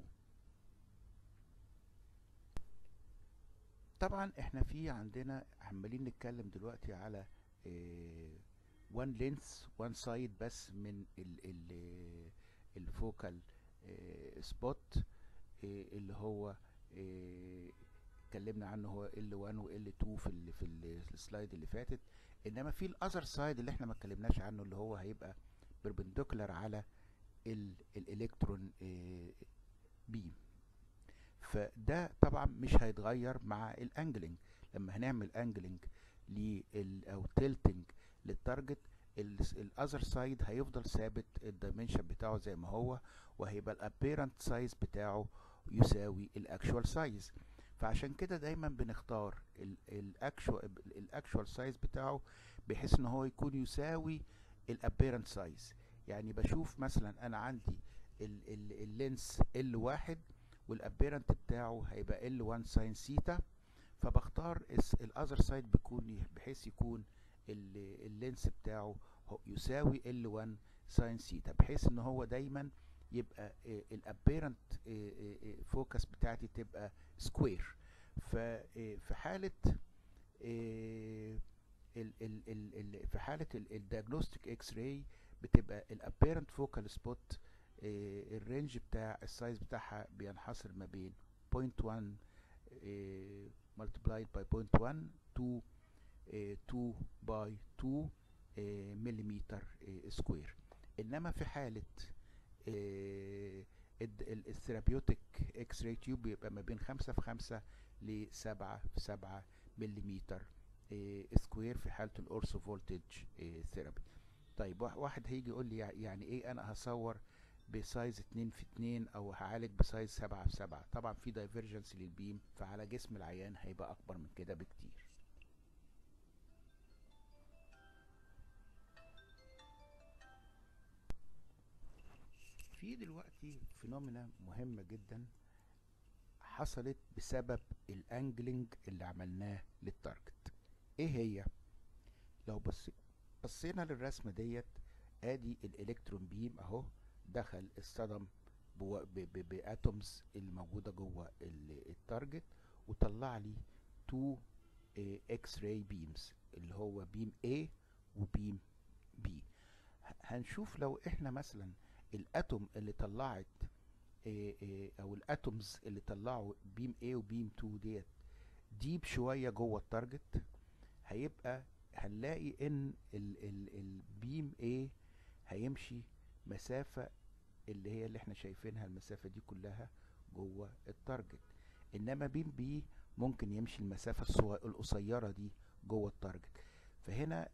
A: طبعا احنا في عندنا عمالين نتكلم دلوقتي على وان لينس وان سايد بس من ال ال الفوكال سبوت اللي هو آه، اتكلمنا عنه هو ال 1 و ال 2 في ال في ال- السلايد اللي فاتت انما في الاذر سايد اللي احنا ما اتكلمناش عنه اللي هو هيبقى بيربنديكولار على ال الالكترون بيم فده طبعا مش هيتغير مع الانجلينج لما هنعمل انجلينج لل او تلتنج للتارجت الاذر سايد هيفضل ثابت الدايمنشن بتاعه زي ما هو وهيبقى الابيرنت سايز بتاعه يساوي الاكشوال سايز فعشان كده دايما بنختار الاكشوال الاكشوال سايز بتاعه بحيث ان هو يكون يساوي الابيرنت سايز يعني بشوف مثلا انا عندي اللينس ال واحد والابيرنت بتاعه هيبقى ال 1 ساين سيتا فبختار الاذر سايد بيكون بحيث يكون ال- اللينس بتاعه هو يساوي ال 1 ساين سيتا بحيث ان هو دايما يبقى الابيرنت فوكس بتاعتي تبقى سكوير ففي حالة آه، ال- ال- ال- ال- في حالة الدياجنوستيك اكس راي بتبقى الابيرنت فوكال سبوت الرينج بتاع السايز بتاعها بينحصر ما بين 0.1 آه، multiplied by 0.1 to آه، 2 by 2 آه، مليمتر آه، سكوير انما في حالة الثيرابيوتيك اكس راي تيوب بيبقى ما بين 5 في 5 ل 7 في 7 مليمتر آه، سكوير في حالة الاورثو فولتج ثيرابي طيب وا- واحد هيجي يقول لي يع- يعني ايه انا هصور بسايز 2 في 2 او هعالج بسايز 7 في 7 طبعا في دايفرجنس للبيم فعلى جسم العيان هيبقى اكبر من كده بكتير في دلوقتي فينومينا مهمة جدا حصلت بسبب الانجلينج اللي عملناه للتارجت ايه هي لو بص بصينا للرسمة ديت ادي الالكترون بيم اهو دخل اصطدم بو- ب- ب- باتومز الموجودة جوه ال- التارجت وطلع لي تو اكس راي بيمز اللي هو بيم A وبيم B ه- هنشوف لو احنا مثلا الاتوم اللي طلعت إيه إيه او الاتومز اللي طلعوا بيم A وبيم 2 ديت ديب شويه جوه التارجت هيبقى هنلاقي ان ال ال البيم A هيمشي مسافه اللي هي اللي احنا شايفينها المسافه دي كلها جوه التارجت انما بيم B ممكن يمشي المسافه الصغ- القصيره دي جوه التارجت فهنا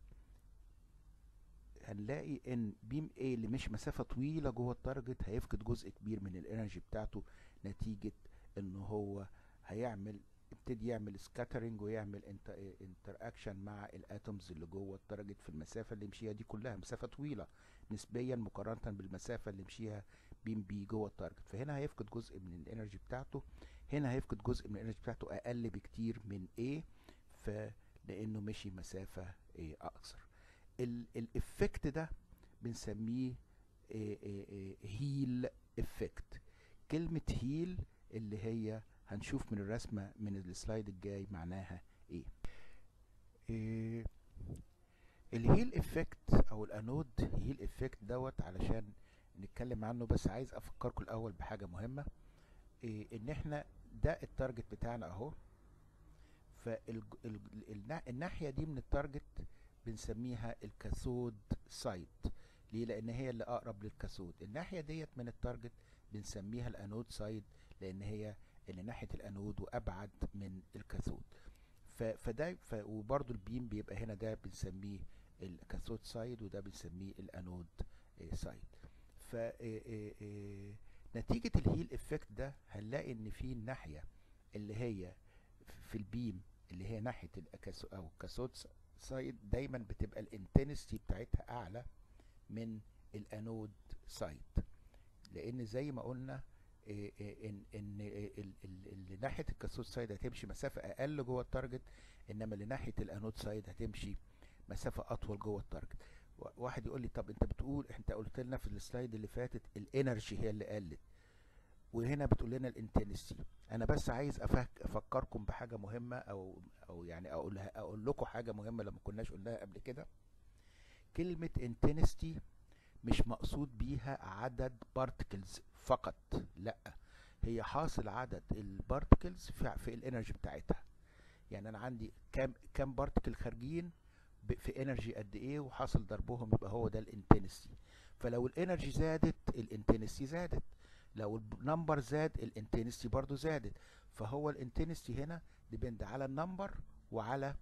A: هنلاقي ان بيم A اللي مش مسافة طويلة جوه التارجت هيفقد جزء كبير من الانرجي بتاعته نتيجة ان هو هيعمل يبتدي يعمل سكاترنج ويعمل انتر اكشن مع الاتومز اللي جوه التارجت في المسافة اللي مشيها دي كلها مسافة طويلة نسبيا مقارنة بالمسافة اللي مشيها بيم بي جوه التارجت فهنا هيفقد جزء من الانرجي بتاعته هنا هيفقد جزء من الانرجي بتاعته اقل بكتير من A ف لانه مشي مسافة إيه اقصر الافكت ده بنسميه هيل افكت كلمة هيل اللي هي هنشوف من الرسمة من السلايد الجاي معناها ايه, إيه الهيل افكت او الانود هيل افكت دوت علشان نتكلم عنه بس عايز افكركم الاول بحاجة مهمة إيه ان احنا ده التارجت بتاعنا اهو فالناحية دي من التارجت بنسميها الكاثود سايد ليه لان هي اللي اقرب للكاثود الناحيه ديت من التارجت بنسميها الانود سايد لان هي اللي ناحيه الانود وابعد من الكاثود ف- فده ف وبرده البيم بيبقى هنا ده بنسميه الكاثود سايد وده بنسميه الانود آه، سايد ف آه، آه، آه، نتيجه الهيل افكت ده هنلاقي ان في الناحيه اللي هي في البيم اللي هي ناحيه الكاثود او الكاثود سايد دايما بتبقى الانتنستي بتاعتها اعلى من الانود سايد لان زي ما قلنا إيه إيه ان ان ال- ال- اللي ناحيه الكاثود سايد هتمشي مسافه اقل جوه التارجت انما اللي ناحيه الانود سايد هتمشي مسافه اطول جوه التارجت و- واحد يقول لي طب انت بتقول انت قلت لنا في السلايد اللي فاتت الانرجي هي اللي قلت وهنا بتقول لنا الانتنستي انا بس عايز أفك افكركم بحاجه مهمه او او يعني اقولها اقول لكم حاجه مهمه لما كناش قلناها قبل كده كلمه انتنستي مش مقصود بيها عدد بارتكلز فقط لا هي حاصل عدد البارتكلز في, في الانرجي بتاعتها يعني انا عندي كام كام بارتكل خارجين ب- في انرجي قد ايه وحاصل ضربهم يبقى هو ده الانتنستي فلو الانرجي زادت الانتنستي زادت لو النمبر زاد الانتنستي برضو زادت فهو الانتنستي هنا ديبند على النمبر وعلى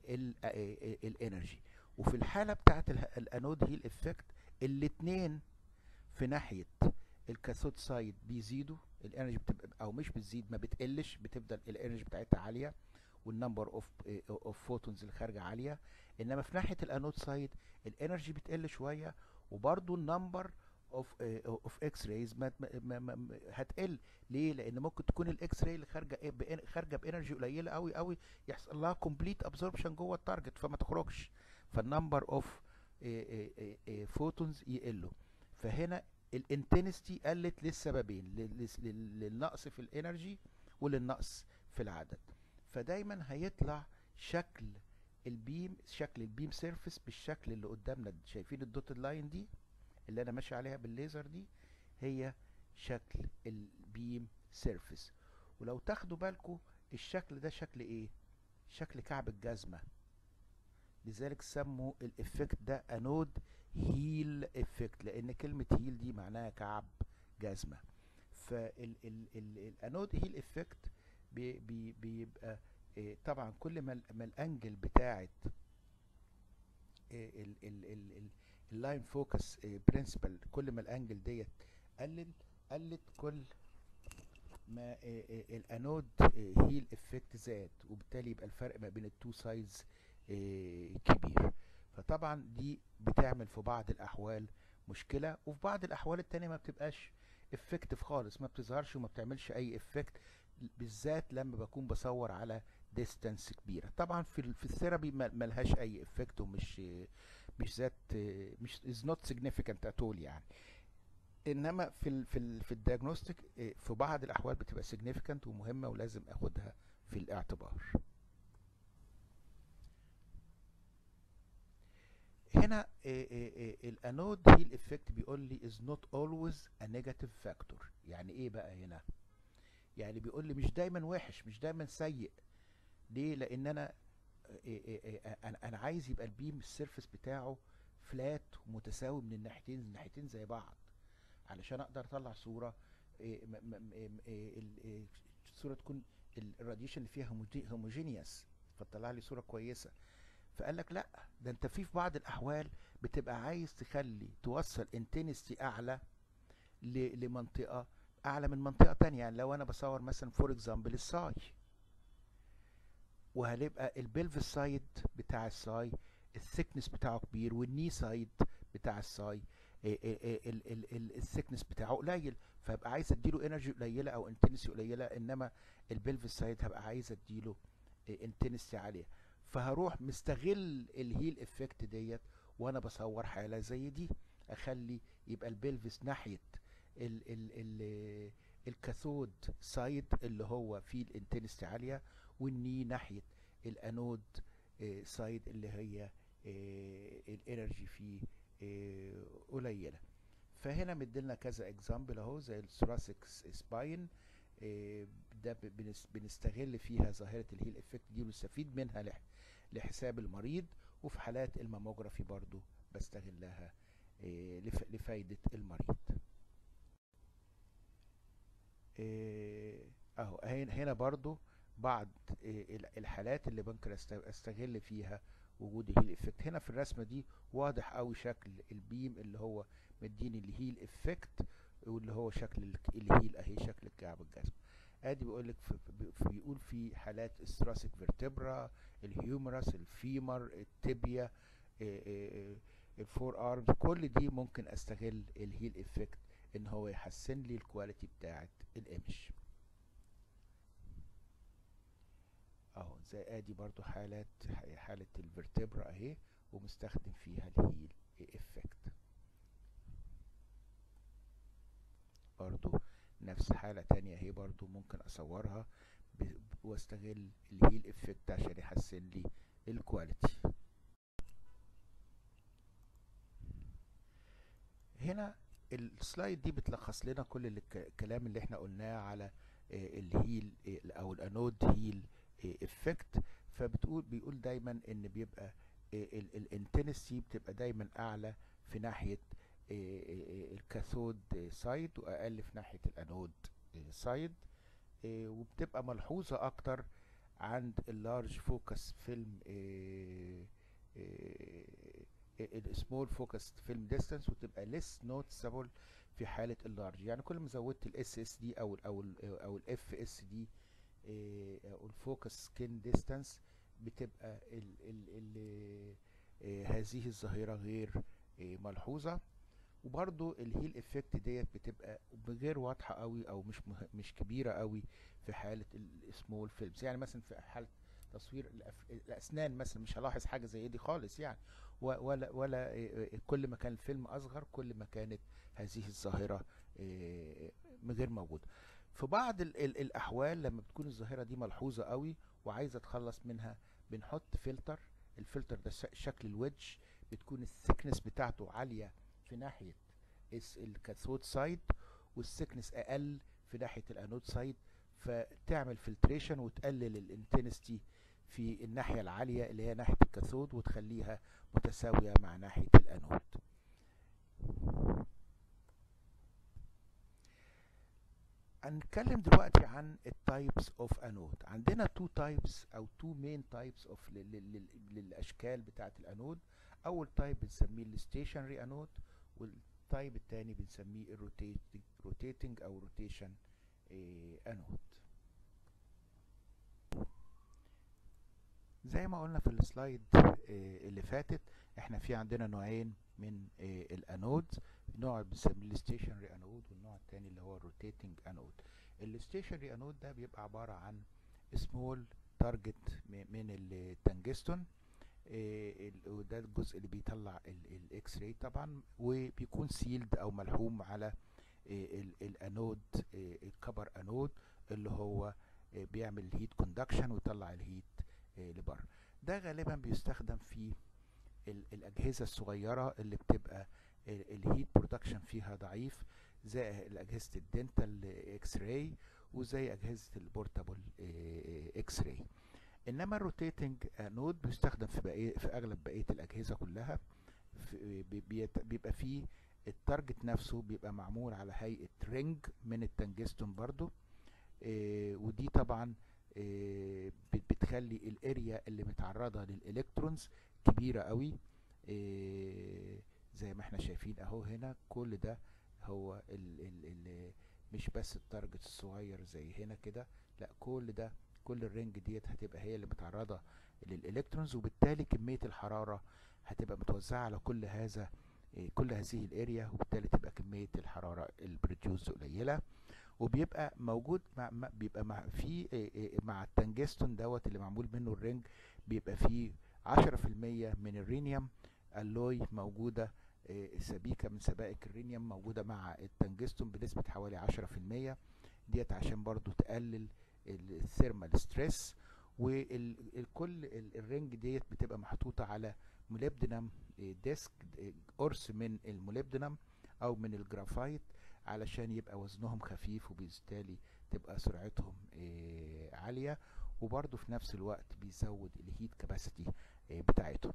A: الانرجي وفي الحاله بتاعت اله- الانود هيل افكت الاتنين في ناحيه الكاثود سايد بيزيدوا الانرجي بتبقى او مش بتزيد ما بتقلش بتفضل الانرجي بتاعتها عاليه والنمبر اوف اوف فوتونز اللي خارجه عاليه انما في ناحيه الانود سايد الانرجي بتقل شويه وبرضو النمبر اوف اوف اكس رايز ما ما- ما- ما- هتقل ليه لان ممكن تكون الاكس راي اللي خارجه إيه بإن- خارجه بانرجي قليله قوي قوي يحصل لها كومبليت ابزوربشن جوه التارجت فما تخرجش فالنمبر اوف فوتونز يقلوا فهنا الانتنستي قلت للسببين لل- لل- للنقص في الانرجي وللنقص في العدد فدايما هيطلع شكل البيم شكل البيم سيرفيس بالشكل اللي قدامنا ده. شايفين الدوتد لاين دي اللي انا ماشي عليها بالليزر دي هي شكل البيم سيرفيس ولو تاخدوا بالكم الشكل ده شكل ايه شكل كعب الجزمه لذلك سموا الافكت ده انود هيل افكت لان كلمه هيل دي معناها كعب جزمه فالانود هيل افكت بي بي بيبقى إيه، طبعا كل ما ال- ما الانجل بتاعت اللاين فوكس برنسبل كل ما الانجل ديت قلل قلت كل ما إيه، إيه، الانود هيل افكت زاد وبالتالي يبقى الفرق ما بين التو سايدز كبير فطبعا دي بتعمل في بعض الاحوال مشكلة وفي بعض الاحوال التانية ما بتبقاش افكتيف خالص ما بتظهرش وما بتعملش اي افكت بالذات لما بكون بصور على ديستانس كبيرة طبعا في ال- في الثيرابي ما- ملهاش اي افكت ومش مش ذات مش is not significant at all يعني انما في ال في ال في الدياجنوستيك في بعض الاحوال بتبقى significant ومهمة ولازم اخدها في الاعتبار هنا الانود هيل افكت بيقول لي is not always a negative factor يعني ايه بقى هنا يعني بيقول لي مش دايما وحش مش دايما سيء ليه لان انا إيه إيه إيه انا أنا عايز يبقى البيم السيرفس بتاعه فلات ومتساوي من الناحيتين الناحيتين زي بعض علشان اقدر اطلع صوره إيه م- م- م- إيه ال- إيه الصوره تكون الراديشن اللي فيها هوموجينيوس فتطلع لي صوره كويسه فقال لك لا ده انت في في بعض الاحوال بتبقى عايز تخلي توصل انتنستي اعلى ل- لمنطقه اعلى من منطقه تانية يعني لو انا بصور مثلا فور اكزامبل الساي وهنبقى البلفس سايد بتاع الساي الثيكنس بتاعه كبير والني سايد بتاع الساي الثيكنس بتاعه قليل فهبقى عايز اديله انرجي قليله او انتنسي قليله انما البلفس سايد هبقى عايز اديله انتنسي عاليه فهروح مستغل الهيل افكت ديت وانا بصور حاله زي دي اخلي يبقى البلفس ناحيه ال ال ال الكاثود سايد اللي هو فيه الانتنسي عاليه والني ناحيه الانود آه، سايد اللي هي آه، الانرجي فيه آه، قليله فهنا مديلنا كذا اكزامبل اهو زي الثوراسيك سباين ده ب- بنس- بنستغل فيها ظاهره الهيل افكت دي ونستفيد منها لح- لحساب المريض وفي حالات الماموجرافي برضو بستغلها آه، لف- لفايده المريض آه، اهو هنا هنا برضو بعض آه، ال- الحالات اللي ممكن أست- استغل فيها وجود الهيل افكت هنا في الرسمه دي واضح قوي شكل البيم اللي هو مديني الهيل افكت واللي هو شكل الك- الهيل اهي شكل الكعب الجزم ادي بيقول لك في في- بيقول في حالات الثراسيك فيرتبرا الهيومرس الفيمر التibia الفور ارمز كل دي ممكن استغل الهيل افكت ان هو يحسن لي الكواليتي بتاعه الايمج اهو زي ادي برضو حالات حالة الفرتبرا اهي ومستخدم فيها الهيل افكت برضو نفس حالة تانية اهي برضو ممكن اصورها ب- واستغل الهيل افكت عشان يحسن لي الكواليتي هنا السلايد دي بتلخص لنا كل الك- الكلام اللي احنا قلناه على آه، الهيل آه، او الانود هيل افكت فبتقول بيقول دايما ان بيبقى الانتنسي بتبقى دايما اعلى في ناحية آه، آه، الكاثود سايد واقل في ناحية الانود سايد وبتبقى ملحوظة اكتر عند اللارج فوكس فيلم السمول فوكس فيلم ديستانس وتبقى ليس نوتسبل في حالة اللارج يعني كل ما زودت الاس اس دي او ال او ال او الاف اس دي او الفوكس سكين ديستانس بتبقى ال ال ال آه، هذه الظاهرة غير آه، ملحوظة وبرضو الهيل افكت ديت بتبقى غير واضحة قوي او مش مه... مش كبيرة قوي في حالة السمول فيلمز يعني مثلا في حالة تصوير الأف... الاسنان مثلا مش هلاحظ حاجة زي دي خالص يعني و- ولا ولا آه، آه، كل ما كان الفيلم اصغر كل ما كانت هذه الظاهرة آه، غير موجودة في بعض ال ال الاحوال لما بتكون الظاهرة دي ملحوظة قوي وعايز اتخلص منها بنحط فلتر الفلتر ده ش- شكل الويدج بتكون الثيكنس بتاعته عالية في ناحية اس- الكاثود سايد والثيكنس اقل في ناحية الانود سايد فتعمل فلتريشن وتقلل الانتنستي في الناحية العالية اللي هي ناحية الكاثود وتخليها متساوية مع ناحية الانود هنتكلم دلوقتي عن التايبس اوف انود عندنا تو تايبس او تو مين تايبس اوف للاشكال بتاعه الانود اول تايب بنسميه الستيشنري انود والتايب الثاني بنسميه الروتيتنج روتيتنج او روتيشن انود زي ما قلنا في السلايد آه، اللي فاتت احنا في عندنا نوعين من الانود نوع بنسميه الستيشنري انود والنوع التاني اللي هو الروتيتنج انود الستيشنري انود ده بيبقى عبارة عن سمول تارجت من التنجستون وده الجزء اللي بيطلع الاكس راي طبعا وبيكون سيلد او ملحوم على الانود الكبر انود اللي هو بيعمل هيت كوندكشن ويطلع الهيت لبره ده غالبا بيستخدم في الاجهزه الصغيره اللي بتبقى الهيت برودكشن فيها ضعيف زي اجهزه الدنتال اكس راي وزي اجهزه البورتابل اكس راي انما الروتيتنج نود بيستخدم في بقية في اغلب بقيه الاجهزه كلها بيبقى فيه التارجت نفسه بيبقى معمول على هيئه رينج من التنجستون برضو إيه ودي طبعا إيه بتخلي الاريا اللي متعرضه للالكترونز كبيره قوي إيه زي ما احنا شايفين اهو هنا كل ده هو ال ال ال مش بس التارجت الصغير زي هنا كده لا كل ده كل الرينج ديت هتبقى هي اللي متعرضه للالكترونز وبالتالي كميه الحراره هتبقى متوزعه على كل هذا كل هذه الاريا وبالتالي تبقى كميه الحراره البروديوس قليله وبيبقى موجود مع بيبقى مع في مع التنجستون دوت اللي معمول منه الرينج بيبقى فيه 10% من الرينيوم الوي موجوده سبيكه من سبائك الرينيوم موجوده مع التنجستون بنسبه حوالي 10% ديت عشان برضو تقلل الثيرمال ستريس والكل الرينج ديت بتبقى محطوطه على موليبدينم ديسك قرص من الموليبدينم او من الجرافايت علشان يبقى وزنهم خفيف وبالتالي تبقى سرعتهم عاليه وبرضه في نفس الوقت بيزود الهيت كاباسيتي بتاعتهم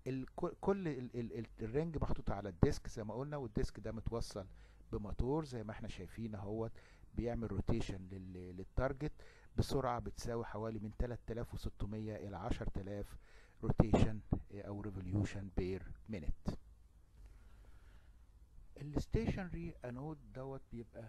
A: كل الرينج محطوط على الديسك زي ما قلنا والديسك ده متوصل بموتور زي ما احنا شايفين اهوت بيعمل روتيشن للتارجت بسرعه بتساوي حوالي من 3600 الى 10000 روتيشن او ريفوليوشن بير مينيت الستيشنري انود دوت بيبقى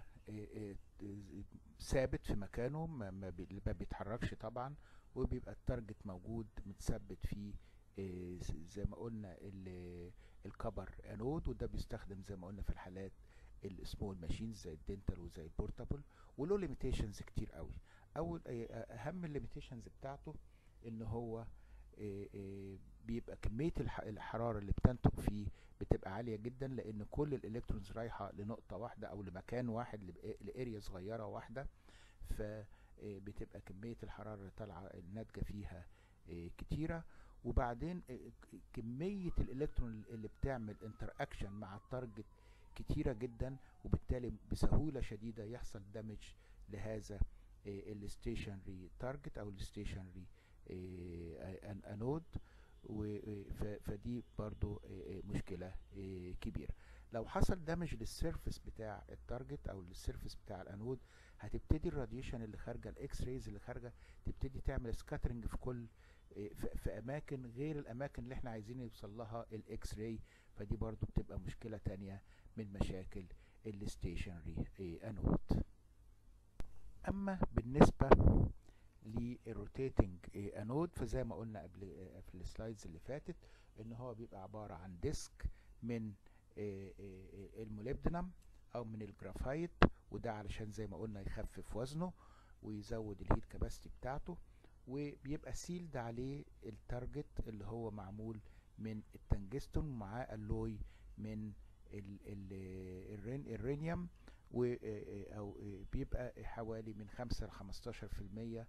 A: ثابت في مكانه ما بيتحركش طبعا وبيبقى التارجت موجود متثبت فيه زي ما قلنا الكبر انود وده بيستخدم زي ما قلنا في الحالات السمول ماشينز زي الدنتال وزي البورتابل وله ليميتيشنز كتير قوي اول اهم الليميتيشنز بتاعته ان هو بيبقى كمية الحرارة اللي بتنتج فيه بتبقى عالية جدا لان كل الالكترونز رايحة لنقطة واحدة او لمكان واحد لاريا صغيرة واحدة فبتبقى كمية الحرارة اللي طالعة الناتجة فيها كتيرة وبعدين كمية الالكترون اللي بتعمل انتر اكشن مع التارجت كتيرة جدا وبالتالي بسهولة شديدة يحصل دامج لهذا الستيشنري تارجت او الستيشنري انود فدي برضو مشكلة كبيرة لو حصل دامج للسيرفس بتاع التارجت او للسيرفس بتاع الانود هتبتدي الراديشن اللي خارجه الاكس ريز اللي خارجه تبتدي تعمل سكاترنج في كل في اماكن غير الاماكن اللي احنا عايزين يوصل لها الاكس راي فدي برضو بتبقى مشكلة تانية من مشاكل الستيشنري انود اما بالنسبة للروتيتنج انود فزي ما قلنا قبل في السلايدز اللي فاتت ان هو بيبقى عبارة عن ديسك من الموليبدينم او من الجرافايت وده علشان زي ما قلنا يخفف وزنه ويزود الهيت كاباسيتي بتاعته وبيبقى سيلد عليه التارجت اللي هو معمول من التنجستون ومعاه الوي من ال ال الرين الرينيوم و او بيبقى حوالي من خمسة لخمستاشر في المية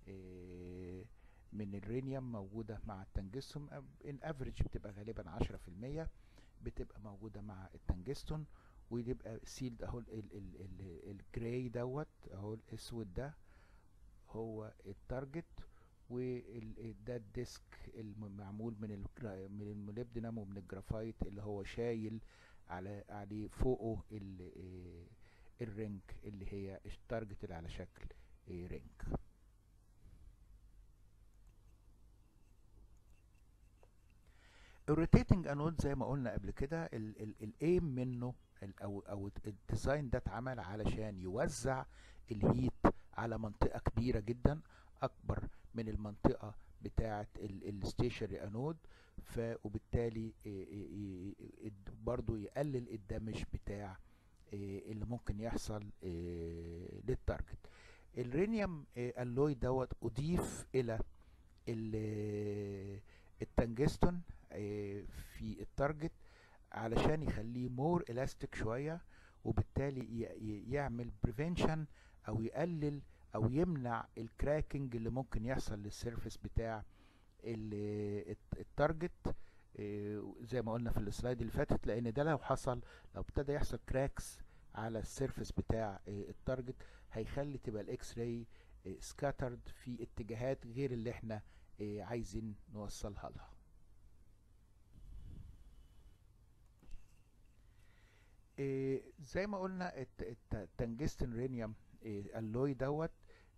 A: من الرينيوم موجودة مع التنجستون ان افريج بتبقى غالبا عشرة في المية بتبقى موجودة مع التنجستون ويبقى سيلد اهو الجراي دوت اهو الاسود ده هو التارجت وده الديسك المعمول من من الموليبدينم ومن الجرافايت اللي هو شايل على عليه فوقه الرينج اللي هي التارجت اللي على شكل رينج الروتيتنج انود زي ما قلنا قبل كده الايم منه او او الديزاين ده اتعمل علشان يوزع الهيت على منطقه كبيره جدا اكبر من المنطقه بتاعه الستيشنري انود ف وبالتالي إيه إيه إيه برضو يقلل الدمج بتاع اللي ممكن يحصل للتارجت الرينيوم الوي دوت اضيف الى التنجستون في التارجت علشان يخليه مور الاستيك شويه وبالتالي يعمل بريفنشن او يقلل او يمنع الكراكنج اللي ممكن يحصل للسيرفيس بتاع التارجت زي ما قلنا في السلايد اللي فاتت لان ده لو حصل لو ابتدى يحصل كراكس على السيرفيس بتاع التارجت هيخلي تبقى الاكس راي سكاترد في اتجاهات غير اللي احنا عايزين نوصلها لها زي ما قلنا التنجستن رينيوم اللوي دوت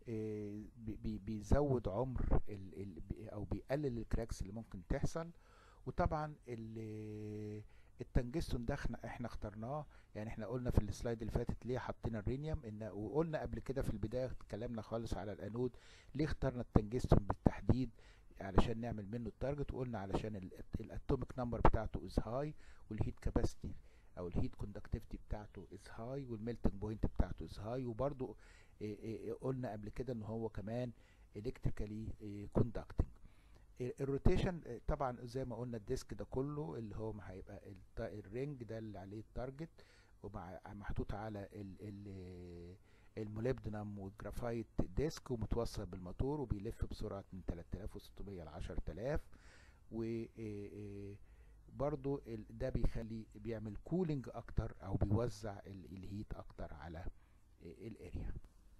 A: بيزود عمر ال ال او بيقلل الكراكس اللي ممكن تحصل وطبعا التنجستون ده احنا احنا اخترناه يعني احنا قلنا في السلايد اللي فاتت ليه حطينا الرينيوم ان وقلنا قبل كده في البدايه اتكلمنا خالص على الانود ليه اخترنا التنجستون بالتحديد علشان نعمل منه التارجت وقلنا علشان الاتوميك نمبر بتاعته از هاي والهيت كاباسيتي او الهيت كوندكتيفيتي بتاعته از هاي والميلتنج بوينت بتاعته از هاي وبرده قلنا قبل كده ان هو كمان الكتريكالي كوندكتنج الروتيشن طبعا زي ما قلنا الديسك ده كله اللي هو هيبقى الرينج ده اللي عليه التارجت ومع محطوط على ال ال الموليبدنم والجرافايت ديسك ومتوصل بالموتور وبيلف بسرعة من 3600 ل 10000 و برضو ده بيخلي بيعمل كولينج اكتر او بيوزع الهيت اكتر على الاريا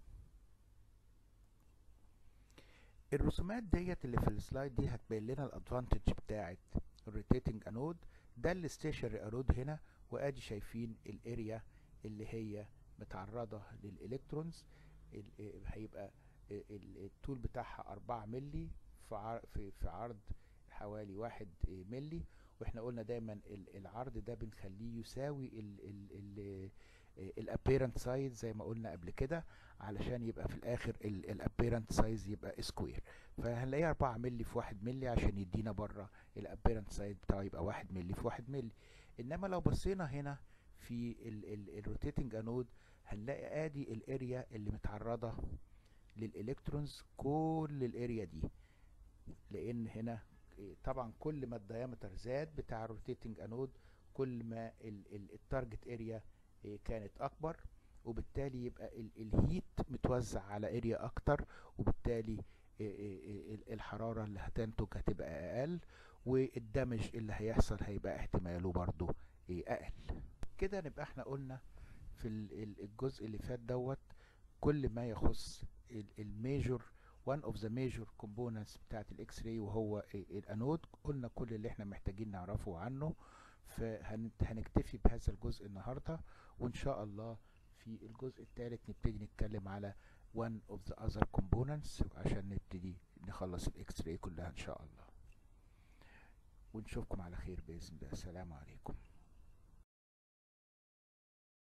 A: الرسومات ديت اللي في السلايد دي هتبين لنا الادفانتج بتاعت الروتيتنج انود ده الستيشنري انود هنا وادي شايفين الاريا اللي هي متعرضة للالكترونز هيبقى الطول بتاعها 4 ملي في في عرض حوالي 1 ملي واحنا قلنا دايما العرض ده بنخليه يساوي الابيرنت سايز زي ما قلنا قبل كده علشان يبقى في الاخر الابيرنت سايز يبقى سكوير فهنلاقيه 4 مللي في 1 مللي عشان يدينا بره الابيرنت سايز بتاعه يبقى 1 مللي في 1 مللي انما لو بصينا هنا في الروتيتنج انود هنلاقي ادي الاريا اللي متعرضه للالكترونز كل الاريا دي لان هنا طبعا كل ما الديامتر زاد بتاع الروتيتنج انود كل ما التارجت اريا كانت اكبر وبالتالي يبقى الهيت متوزع على اريا اكتر وبالتالي الحرارة اللي هتنتج هتبقى اقل والدمج اللي هيحصل هيبقى احتماله برضو اقل كده نبقى احنا قلنا في الجزء اللي فات دوت كل ما يخص الميجور one of the major components بتاعت الاكس راي وهو الانود قلنا كل اللي احنا محتاجين نعرفه عنه فهنكتفي بهذا الجزء النهارده وان شاء الله في الجزء الثالث نبتدي نتكلم على one of the other components عشان نبتدي نخلص الاكس راي كلها ان شاء الله ونشوفكم على خير باذن الله السلام عليكم